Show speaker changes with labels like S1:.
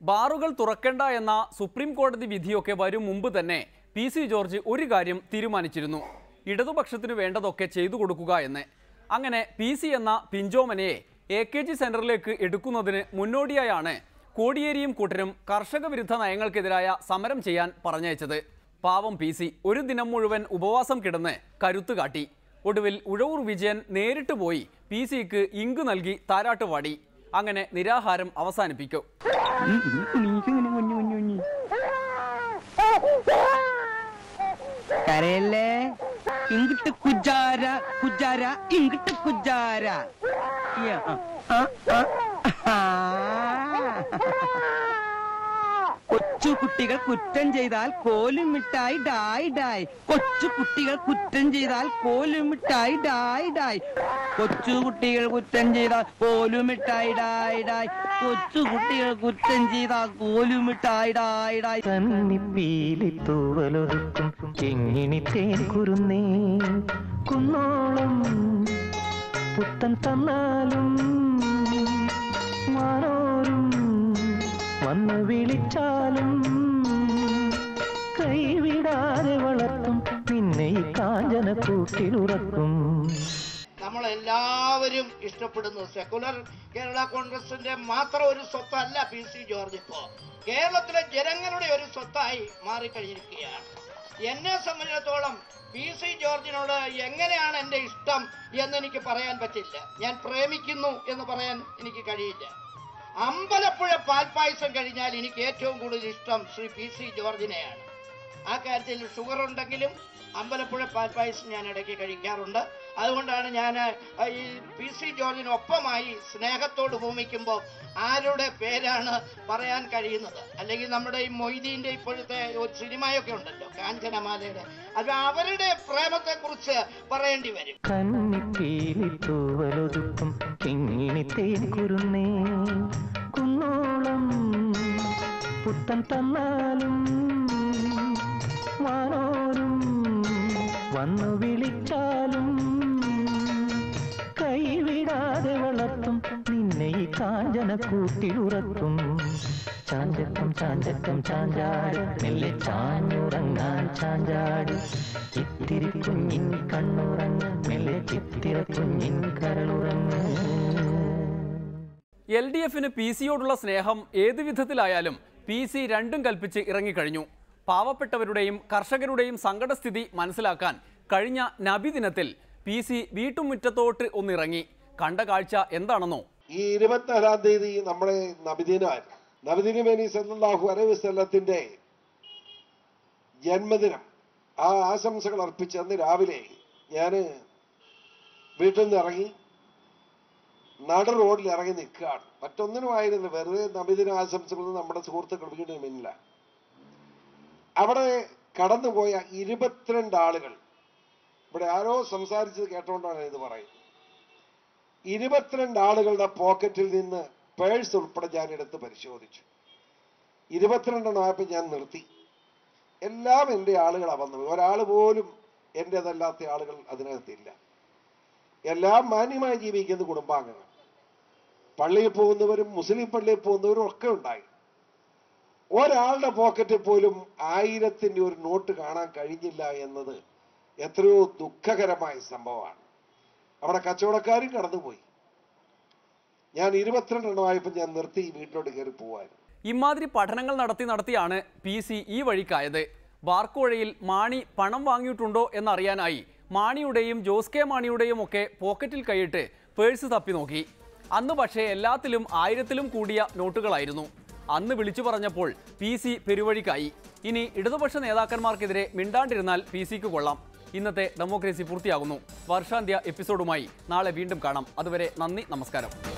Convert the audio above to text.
S1: ബാറുകൾ തുറക്കേണ്ട എന്ന സുപ്രീം കോടതി വിധിയൊക്കെ വരും മുമ്പ് തന്നെ പി സി ജോർജ് ഒരു കാര്യം തീരുമാനിച്ചിരുന്നു ഇടതുപക്ഷത്തിന് വേണ്ടതൊക്കെ ചെയ്തു കൊടുക്കുക എന്ന് അങ്ങനെ പി സി എന്ന പിഞ്ചോമനയെ എ കെ ജി സെന്ററിലേക്ക് എടുക്കുന്നതിന് മുന്നോടിയായാണ് കോടിയേരിയും കൂട്ടരും കർഷക വിരുദ്ധ നയങ്ങൾക്കെതിരായ സമരം ചെയ്യാൻ പറഞ്ഞയച്ചത് പാവം പി സി ഒരു ദിനം മുഴുവൻ ഉപവാസം കിടന്ന് കരുത്തു കാട്ടി ഒടുവിൽ ഉഴവൂർ വിജയൻ നേരിട്ട് പോയി പി സിക്ക് ഇങ്ക് നൽകി താരാട്ട് പാടി അങ്ങനെ നിരാഹാരം അവസാനിപ്പിക്കും
S2: കരയല്ലേ ഇങ്ങിട്ട് കുജാര കുജാര ഇങ്ങിട്ട് കുജാര യ്യ, ആ, ആ, ആ. കൊച്ചു കുട്ടികൾ കുറ്റം ചെയ്താൽ കോലും മിഠായി ഡായ് ഡായ് കൊച്ചു കുട്ടികൾ കുറ്റം ചെയ്താൽ കോലും മിഠായി ഡായ് ഡായ് കൊച്ചു കുട്ടികൾ കുറ്റം ചെയ്താൽ കോലും മിഠായി ഡായ് ഡായ് കൊച്ചു കുട്ടികൾ കുറ്റം ചെയ്താൽ കോലും മിഠായി ഡായ് ഡായ്
S3: കന്നിപ്പീലി തൂവലൊതുക്കും ചെങ്ങിണി തേക്കുരുന്നേ കുന്നോളം പുത്തൻ തന്നാലും മാറോരും വന്ന് വിളിച്ചാലും കൈവിടാതെ വളർത്തും നിന്നെ ഈ കാഞ്ചന കൂട്ടിലുറക്കും
S4: നമ്മളെല്ലാവരും ഇഷ്ടപ്പെടുന്നു സെക്കുലർ കേരള കോൺഗ്രസിന്റെ മാത്രം ഒരു സ്വത്തല്ല പി സി ജോർജ് ഇപ്പോ കേരളത്തിലെ ജനങ്ങളുടെ ഒരു സ്വത്തായി മാറിക്കഴിഞ്ഞിരിക്കുകയാണ് എന്നെ സംബന്ധിച്ചിടത്തോളം പി സി ജോർജിനോട് എങ്ങനെയാണ് എൻ്റെ ഇഷ്ടം എന്ന് എനിക്ക് പറയാൻ പറ്റില്ല ഞാൻ പ്രേമിക്കുന്നു എന്ന് പറയാൻ എനിക്ക് കഴിയില്ല അമ്പലപ്പുഴ പാൽപ്പായസം കഴിഞ്ഞാൽ എനിക്ക് ഏറ്റവും കൂടുതൽ ഇഷ്ടം ശ്രീ പി സി ജോർജിനെയാണ് ആ കാര്യത്തിൽ ഷുഗർ ഉണ്ടെങ്കിലും അമ്പലപ്പുഴ പാൽപ്പായസം ഞാൻ ഇടയ്ക്ക് കഴിക്കാറുണ്ട് അതുകൊണ്ടാണ് ഞാൻ ഈ പി സി ജോർജിനൊപ്പമായി സ്നേഹത്തോട് ഭൂമിക്കുമ്പോൾ ആരുടെ പേരാണ് പറയാൻ കഴിയുന്നത് അല്ലെങ്കിൽ നമ്മുടെ ഈ മൊയ്തീൻ്റെ ഇപ്പോഴത്തെ ഒരു സിനിമയൊക്കെ ഉണ്ടല്ലോ കാഞ്ചനമാലയുടെ അത് അവരുടെ പ്രേമത്തെക്കുറിച്ച് പറയേണ്ടി വരും
S3: കന്നിപ്പീലി തൂവലൊതുക്കും കിങ്ങിണി തേക്കുരുന്നേ കുന്നോളം പുത്തൻ തന്നാലും വാനോരും വന്നു വിളിച്ചാലും കൈവിടാതെ വളർത്തും നിന്നെ ഈ കാഞ്ചന കൂട്ടിലുറക്കും ചാഞ്ചക്കം ചാഞ്ചക്കം ചാഞ്ചാട് മെല്ലെ ചാഞ്ഞുറങ്ങാൻ ചാഞ്ചാട് ഇത്തിരി കുഞ്ഞിൻ കണ്ണുറങ്ങ് മെല്ലെ ചിത്തിര കുഞ്ഞിൻ കരളുറങ്ങ്
S1: എൽ ഡി എഫിന് പി സിയോടുള്ള സ്നേഹം ഏത് വിധത്തിലായാലും പി സി രണ്ടും കൽപ്പിച്ച് ഇറങ്ങിക്കഴിഞ്ഞു പാവപ്പെട്ടവരുടെയും കർഷകരുടെയും സങ്കടസ്ഥിതി മനസ്സിലാക്കാൻ കഴിഞ്ഞ നബി ദിനത്തിൽ പി സി വീട്ടുമുറ്റത്തോട്ട് ഒന്നിറങ്ങി കണ്ട കാഴ്ച എന്താണെന്നോ
S5: ഈ ഇരുപത്തിനാലാം തീയതി നമ്മുടെ നബിദിനായിരുന്നു നബിദിനമേനി സല്ലല്ലാഹു അലൈഹി വസല്ലത്തിന്റെ ജന്മദിനം ആ ആശംസകൾ അർപ്പിച്ച് അന്ന് രാവിലെ ഞാൻ വീട്ടിൽ നിന്ന് ഇറങ്ങി നട റോഡിൽ ഇറങ്ങി നിൽക്കുകയാണ് മറ്റൊന്നിനും ആയിരുന്നു വെറുതെ നബിദിന ആശംസകൾ നമ്മുടെ സുഹൃത്തുക്കൾ വീടിന് മുന്നില അവിടെ കടന്നുപോയ ഇരുപത്തിരണ്ട് ആളുകൾ ഇവിടെ ആരോ സംസാരിച്ചത് കേട്ടോണ്ടാണ് ഇത് പറയുന്നത് ഇരുപത്തിരണ്ട് ആളുകളുടെ പോക്കറ്റിൽ നിന്ന് പേഴ്സ് ഉൾപ്പെടെ ഞാൻ എടുത്ത് പരിശോധിച്ചു ഇരുപത്തിരണ്ടെണ്ണം ആയപ്പോൾ ഞാൻ നിർത്തി എല്ലാം എൻ്റെ ആളുകളാണ് വന്നത് ഒരാൾ പോലും എൻ്റെതല്ലാത്ത ആളുകൾ അതിനകത്തില്ല എല്ലാം മാന്യമായി ജീവിക്കുന്ന കുടുംബാംഗങ്ങൾ പള്ളിയിൽ പോകുന്നവരും മുസ്ലിം പള്ളിയിൽ പോകുന്നവരും ഒക്കെ ഉണ്ടായി ഒരാളുടെ പോക്കറ്റിൽ പോലും ആയിരത്തിൻ്റെ ഒരു നോട്ട് കാണാൻ കഴിഞ്ഞില്ല എന്നത് എത്രയോ ദുഃഖകരമായ സംഭവമാണ് അവിടെ കച്ചവടക്കാരും കടന്നുപോയി ഞാൻ ഇരുപത്തിരണ്ടെണ്ണമായപ്പോൾ ഞാൻ നിർത്തി വീട്ടിലോട്ട് കയറി പോവായിരുന്നു
S1: ഇമാതിരി പഠനങ്ങൾ നടത്തി നടത്തിയാണ് പി സി ഈ വഴിക്കായത് ബാർക്കോഴയിൽ മാണി പണം വാങ്ങിയിട്ടുണ്ടോ എന്നറിയാനായി മാണിയുടെയും ജോസ് കെ മാണിയുടെയും ഒക്കെ പോക്കറ്റിൽ കൈയിട്ട് പേഴ്സ് തപ്പി നോക്കി അന്ന് പക്ഷേ എല്ലാത്തിലും ആയിരത്തിലും കൂടിയ നോട്ടുകളായിരുന്നു അന്ന് വിളിച്ചു പറഞ്ഞപ്പോൾ പി സി പെരുവഴിക്കായി ഇനി ഇടതുപക്ഷ നേതാക്കന്മാർക്കെതിരെ മിണ്ടാണ്ടിരുന്നാൽ പി സിക്ക് കൊള്ളാം ഇന്നത്തെ ഡെമോക്രസി പൂർത്തിയാകുന്നു വർഷാന്ത്യ എപ്പിസോഡുമായി നാളെ വീണ്ടും കാണാം അതുവരെ നന്ദി നമസ്കാരം